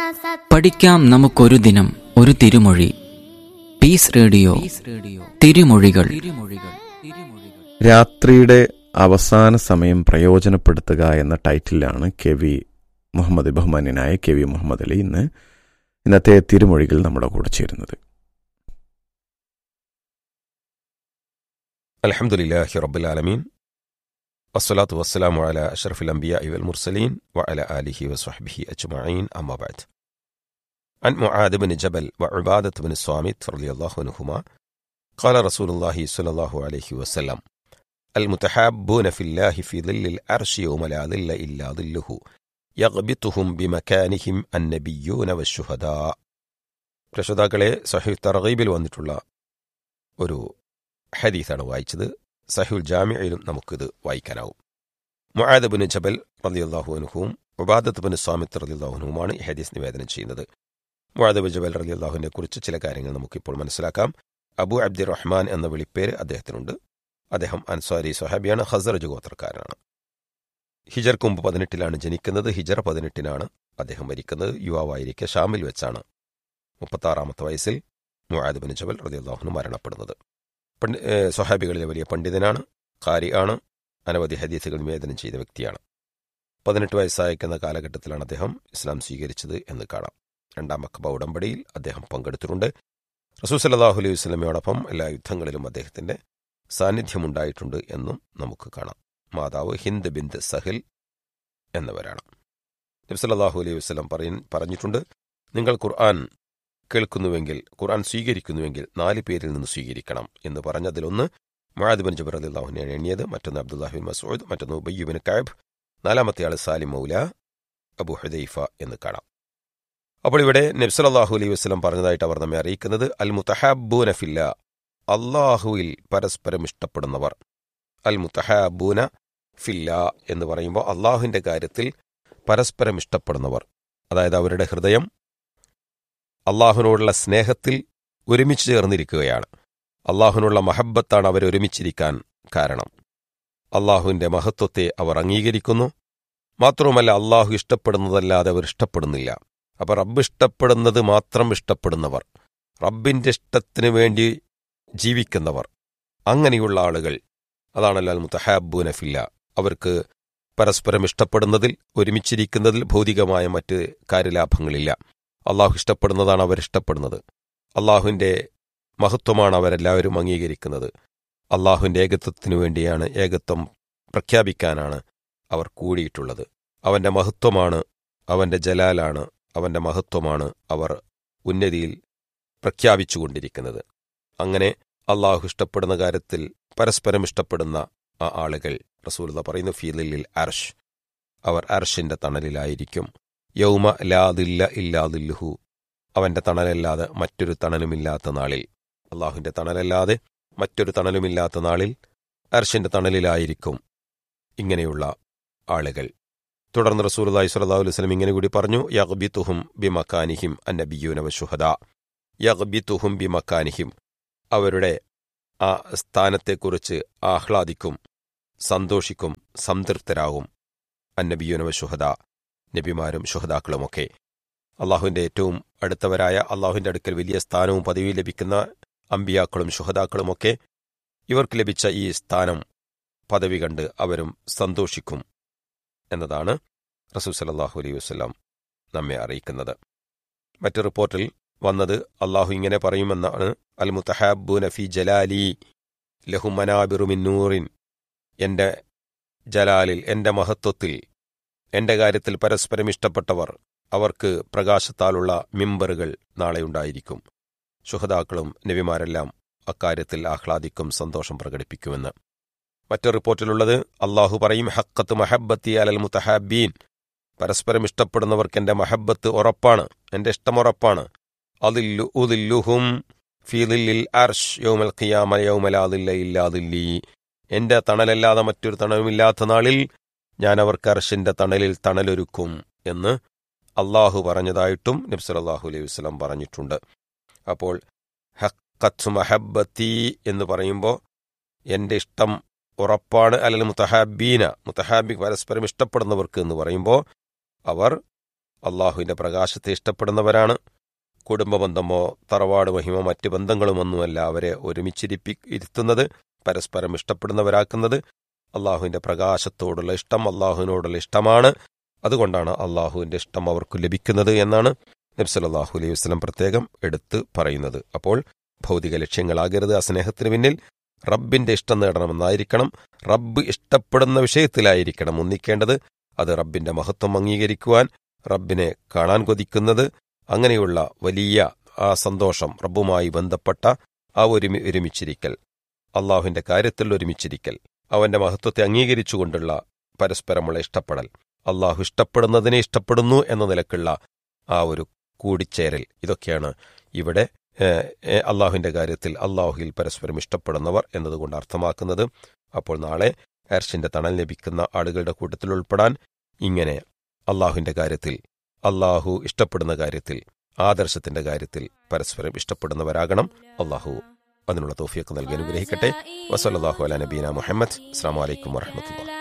സത്യം പഠിക്കാം നമുക്കൊരു ദിനം ഒരു തിരുമൊഴി പീസ് റേഡിയോ തിരുമൊഴികൾ രാത്രിയുടെ അവസാന സമയം പ്രയോജനപ്പെടുത്തുക എന്ന ടൈറ്റിലാണ് കെ വി മുഹമ്മദ് ബഹുമാന്യനായ കെ വി മുഹമ്മദ് അലി ഇന്ന് ഇന്നത്തെ തിരുമൊഴികൾ നമ്മുടെ കൂടെ ചേരുന്നത് الحمد لله رب العالمين والصلاة والسلام على أشرف الأنبياء والمرسلين وعلى آله وصحبه أجمعين أما بعد عن معاذ بن جبل وعبادة بن الصامت رضي الله عنهما قال رسول الله صلى الله عليه وسلم المتحابون في الله في ظل العرش يوم لا ظل إلا ظله يغبطهم بمكانهم النبيون والشهداء രക്ഷിതാക്കളെ സഹീഹ് തർഗീബിൽ വന്നിട്ടുള്ള ഒരു ഹദീസാണ് വായിച്ചത് സഹുൽ ജാമിയയിലും നമുക്കിത് വായിക്കാനാവും മുആദ് ബിൻ ജബൽ റളിയല്ലാഹു അൻഹുവും ഉബാദത്ത് ബിൻ സ്വാമിത്ത് റളിയല്ലാഹു അൻഹുമാണ് ഈ ഹദീസ് നിവേദനം ചെയ്യുന്നത് മുആദ് ബിൻ ജബൽ റളിയല്ലാഹുവിനെ കുറിച്ച് ചില കാര്യങ്ങൾ നമുക്കിപ്പോൾ മനസ്സിലാക്കാം അബു അബ്ദുർ റഹ്മാൻ എന്ന വിളിപ്പേര് അദ്ദേഹത്തിനുണ്ട് അദ്ദേഹം അൻസാരി സ്വഹാബിയാണ് ഹസറജ് ഗോത്രക്കാരനാണ് ഹിജർക്ക് മുമ്പ് പതിനെട്ടിലാണ് ജനിക്കുന്നത് ഹിജർ പതിനെട്ടിനാണ് അദ്ദേഹം മരിക്കുന്നത് യുവാവായിരിക്കെ ഷാമിൽ വെച്ചാണ് മുപ്പത്താറാമത്തെ വയസ്സിൽ മുആദ് ബിൻ ജബൽ റളിയല്ലാഹുനു മരണപ്പെടുന്നത് പണ്ഡി ഏഹ് സ്വഹാബികളിലെ വലിയ പണ്ഡിതനാണ് കാരി ആണ് അനവധി ഹദീസുകൾ നിവേദനം ചെയ്ത വ്യക്തിയാണ് പതിനെട്ട് വയസ്സായിരിക്കുന്ന കാലഘട്ടത്തിലാണ് അദ്ദേഹം ഇസ്ലാം സ്വീകരിച്ചത് എന്ന് കാണാം രണ്ടാം അക്കബ ഉടമ്പടിയിൽ അദ്ദേഹം പങ്കെടുത്തിട്ടുണ്ട് റസൂൽ സല്ലല്ലാഹു അലൈഹി വസല്ലമയോടൊപ്പം എല്ലാ യുദ്ധങ്ങളിലും അദ്ദേഹത്തിന്റെ സാന്നിധ്യമുണ്ടായിട്ടുണ്ട് എന്നും നമുക്ക് കാണാം മാതാവ് ഹിന്ദ് ബിന്ദ് സഹിൽ എന്നവരാണ് നബി സല്ലല്ലാഹു അലൈഹി വസല്ലം പറയ പറഞ്ഞിട്ടുണ്ട് നിങ്ങൾ ഖുർആൻ കേൾക്കുന്നുവെങ്കിൽ ഖുർആൻ സ്വീകരിക്കുന്നുവെങ്കിൽ നാല് പേരിൽ നിന്ന് സ്വീകരിക്കണം എന്ന് പറഞ്ഞതിലൊന്ന് മുആദ് ബിൻ ജബർ അള്ളാഹുവിനെ എണ്ണിയത് മറ്റൊന്ന് അബ്ദുല്ലാഹിബിൻ മസൂദ് മറ്റൊന്ന് ഉബയ്യുബിൻ കാബ് നാലാമത്തെ ആൾ സാലിം മൗല അബു ഹുദൈഫ എന്ന് കാണാം അപ്പോൾ ഇവിടെ നബ്സലാഹു അലൈഹി വസ്ലം പറഞ്ഞതായിട്ട് അവർ നമ്മെ അറിയിക്കുന്നത് അൽ മുത്തഹാബൂന ഫില്ല അള്ളാഹുവിൽ പരസ്പരം ഇഷ്ടപ്പെടുന്നവർ അൽ മുത്തഹാബൂന ഫില്ല എന്ന് പറയുമ്പോൾ അള്ളാഹുവിന്റെ കാര്യത്തിൽ പരസ്പരം ഇഷ്ടപ്പെടുന്നവർ അതായത് അവരുടെ ഹൃദയം അള്ളാഹുവിനോടുള്ള സ്നേഹത്തിൽ ഒരുമിച്ച് ചേർന്നിരിക്കുകയാണ് അള്ളാഹുവിനുള്ള മഹബത്താണ് അവർ ഒരുമിച്ചിരിക്കാൻ കാരണം അള്ളാഹുവിന്റെ മഹത്വത്തെ അവർ അംഗീകരിക്കുന്നു മാത്രവുമല്ല അള്ളാഹു ഇഷ്ടപ്പെടുന്നതല്ലാതെ അവർ ഇഷ്ടപ്പെടുന്നില്ല അപ്പൊ റബ്ബ് ഇഷ്ടപ്പെടുന്നത് മാത്രം ഇഷ്ടപ്പെടുന്നവർ റബ്ബിന്റെ ഇഷ്ടത്തിനു വേണ്ടി ജീവിക്കുന്നവർ അങ്ങനെയുള്ള ആളുകൾ അതാണല്ലോ മുത്തഹാബൂന ഫില്ല അവർക്ക് പരസ്പരം ഇഷ്ടപ്പെടുന്നതിൽ ഒരുമിച്ചിരിക്കുന്നതിൽ ഭൗതികമായ മറ്റ് കാര്യലാഭങ്ങളില്ല അള്ളാഹു ഇഷ്ടപ്പെടുന്നതാണ് അവരിഷ്ടപ്പെടുന്നത് അള്ളാഹുവിന്റെ മഹത്വമാണ് അവരെല്ലാവരും അംഗീകരിക്കുന്നത് അള്ളാഹുവിന്റെ ഏകത്വത്തിനു വേണ്ടിയാണ് ഏകത്വം പ്രഖ്യാപിക്കാനാണ് അവർ കൂടിയിട്ടുള്ളത് അവന്റെ മഹത്വമാണ് അവന്റെ ജലാലാണ് അവന്റെ മഹത്വമാണ് അവർ ഉന്നതിയിൽ പ്രഖ്യാപിച്ചുകൊണ്ടിരിക്കുന്നത് അങ്ങനെ അള്ളാഹു ഇഷ്ടപ്പെടുന്ന കാര്യത്തിൽ പരസ്പരം ഇഷ്ടപ്പെടുന്ന ആ ആളുകൾ റസൂലത പറയുന്നു ഫീലിൽ അർഷ് അവർ അർഷിന്റെ തണലിലായിരിക്കും യൗമ ലാദില്ല ഇല്ലാദില്ലുഹു അവന്റെ തണലല്ലാതെ മറ്റൊരു തണലുമില്ലാത്ത നാളിൽ അള്ളാഹുവിന്റെ തണലല്ലാതെ മറ്റൊരു തണലുമില്ലാത്ത നാളിൽ അർഷിന്റെ തണലിലായിരിക്കും ഇങ്ങനെയുള്ള ആളുകൾ തുടർന്ന് റസൂലി സ്വല്ലല്ലാഹു അലൈഹി വസല്ലം ഇങ്ങനെ കൂടി പറഞ്ഞു യഗ്ബിതുഹും ബിമക്കാനിഹിം അന്നബിയൂന വശുഹദ യഗ്ബിതുഹും ബിമക്കാനിഹിം അവരുടെ ആ സ്ഥാനത്തെക്കുറിച്ച് ആഹ്ലാദിക്കും സന്തോഷിക്കും സംതൃപ്തരാകും അന്നബിയൂന വശുഹദ നബിമാരും ശുഹദാക്കളുമൊക്കെ അള്ളാഹുവിന്റെ ഏറ്റവും അടുത്തവരായ അള്ളാഹുവിന്റെ അടുക്കൽ വലിയ സ്ഥാനവും പദവിയും ലഭിക്കുന്ന അമ്പിയാക്കളും ശുഹദാക്കളുമൊക്കെ ഇവർക്ക് ലഭിച്ച ഈ സ്ഥാനം പദവി കണ്ട് അവരും സന്തോഷിക്കും എന്നതാണ് റസൂൽ സലല്ലാഹു അലൈഹി വസ്ലാം നമ്മെ അറിയിക്കുന്നത് മറ്റു റിപ്പോർട്ടിൽ വന്നത് അള്ളാഹു ഇങ്ങനെ പറയുമെന്നാണ് അൽ മുത്തഹാബു നഫി ജലാലി ലഹുമനാബിറുമിന്നൂറിൻ എന്റെ ജലാലിൽ എന്റെ മഹത്വത്തിൽ എന്റെ കാര്യത്തിൽ പരസ്പരം ഇഷ്ടപ്പെട്ടവർ അവർക്ക് പ്രകാശത്താലുള്ള മിമ്പറുകൾ നാളെയുണ്ടായിരിക്കും ശുഹതാക്കളും നബിമാരെല്ലാം അക്കാര്യത്തിൽ ആഹ്ലാദിക്കും സന്തോഷം പ്രകടിപ്പിക്കുമെന്ന് മറ്റൊരു റിപ്പോർട്ടിലുള്ളത് അള്ളാഹു പറയും ഹക്കത്ത് മഹബത്തി അലൽ മുത്തഹാബീൻ പരസ്പരം ഇഷ്ടപ്പെടുന്നവർക്ക് എന്റെ മഹബത്ത് ഉറപ്പാണ് എന്റെ ഇഷ്ടം ഉറപ്പാണ് അതില്ലു ഉദില്ലുഹും ഫീലിൽ അർഷ് യൗമൽ ഖിയാമ യൗമലാദില്ല ഇല്ലാതില്ലി എന്റെ തണലല്ലാതെ മറ്റൊരു തണലുമില്ലാത്ത നാളിൽ ഞാൻ അവർക്ക് അർഷിന്റെ തണലിൽ തണലൊരുക്കും എന്ന് അള്ളാഹു പറഞ്ഞതായിട്ടും നബ്സലല്ലാഹു അലൈഹി വസ്ലം പറഞ്ഞിട്ടുണ്ട് അപ്പോൾ ഹക്കത്ത് മഹബത്തി എന്ന് പറയുമ്പോൾ എന്റെ ഇഷ്ടം ഉറപ്പാണ് അല്ലെങ്കിൽ മുത്തഹാബീന മുത്തഹാബി പരസ്പരം ഇഷ്ടപ്പെടുന്നവർക്ക് എന്ന് പറയുമ്പോൾ അവർ അള്ളാഹുവിൻ്റെ പ്രകാശത്തെ ഇഷ്ടപ്പെടുന്നവരാണ് കുടുംബബന്ധമോ തറവാട് മഹിമോ മറ്റ് ബന്ധങ്ങളുമൊന്നുമല്ല അവരെ ഒരുമിച്ചിരിപ്പി ഇരുത്തുന്നത് പരസ്പരം ഇഷ്ടപ്പെടുന്നവരാക്കുന്നത് അള്ളാഹുവിൻ്റെ പ്രകാശത്തോടുള്ള ഇഷ്ടം അള്ളാഹുവിനോടുള്ള ഇഷ്ടമാണ് അതുകൊണ്ടാണ് അള്ളാഹുവിൻ്റെ ഇഷ്ടം അവർക്ക് ലഭിക്കുന്നത് എന്നാണ് നബ്സലാഹു അലൈഹി വസ്ലം പ്രത്യേകം എടുത്ത് പറയുന്നത് അപ്പോൾ ഭൗതിക ലക്ഷ്യങ്ങളാകരുത് ആ സ്നേഹത്തിന് പിന്നിൽ റബ്ബിന്റെ ഇഷ്ടം നേടണമെന്നായിരിക്കണം റബ്ബ് ഇഷ്ടപ്പെടുന്ന വിഷയത്തിലായിരിക്കണം ഒന്നിക്കേണ്ടത് അത് റബ്ബിന്റെ മഹത്വം അംഗീകരിക്കുവാൻ റബ്ബിനെ കാണാൻ കൊതിക്കുന്നത് അങ്ങനെയുള്ള വലിയ ആ സന്തോഷം റബ്ബുമായി ബന്ധപ്പെട്ട ആ ഒരുമി ഒരുമിച്ചിരിക്കൽ അള്ളാഹുവിന്റെ കാര്യത്തിൽ ഒരുമിച്ചിരിക്കൽ അവന്റെ മഹത്വത്തെ അംഗീകരിച്ചുകൊണ്ടുള്ള പരസ്പരമുള്ള ഇഷ്ടപ്പെടൽ അള്ളാഹു ഇഷ്ടപ്പെടുന്നതിനെ ഇഷ്ടപ്പെടുന്നു എന്ന നിലക്കുള്ള ആ ഒരു കൂടിച്ചേരൽ ഇതൊക്കെയാണ് ഇവിടെ അള്ളാഹുവിന്റെ കാര്യത്തിൽ അള്ളാഹുയിൽ പരസ്പരം ഇഷ്ടപ്പെടുന്നവർ എന്നതുകൊണ്ട് അർത്ഥമാക്കുന്നത് അപ്പോൾ നാളെ അർഷിന്റെ തണൽ ലഭിക്കുന്ന ആളുകളുടെ കൂട്ടത്തിൽ ഉൾപ്പെടാൻ ഇങ്ങനെ അള്ളാഹുവിന്റെ കാര്യത്തിൽ അള്ളാഹു ഇഷ്ടപ്പെടുന്ന കാര്യത്തിൽ ആദർശത്തിന്റെ കാര്യത്തിൽ പരസ്പരം ഇഷ്ടപ്പെടുന്നവരാകണം അള്ളാഹു അതിനുള്ള തോഫിയൊക്കെ നൽകി അനുഗ്രഹിക്കട്ടെ വസല്ലാഹു അല നബീന മുഹമ്മദ് അസ്സാം വലൈക്കും വറഹമത്തുള്ള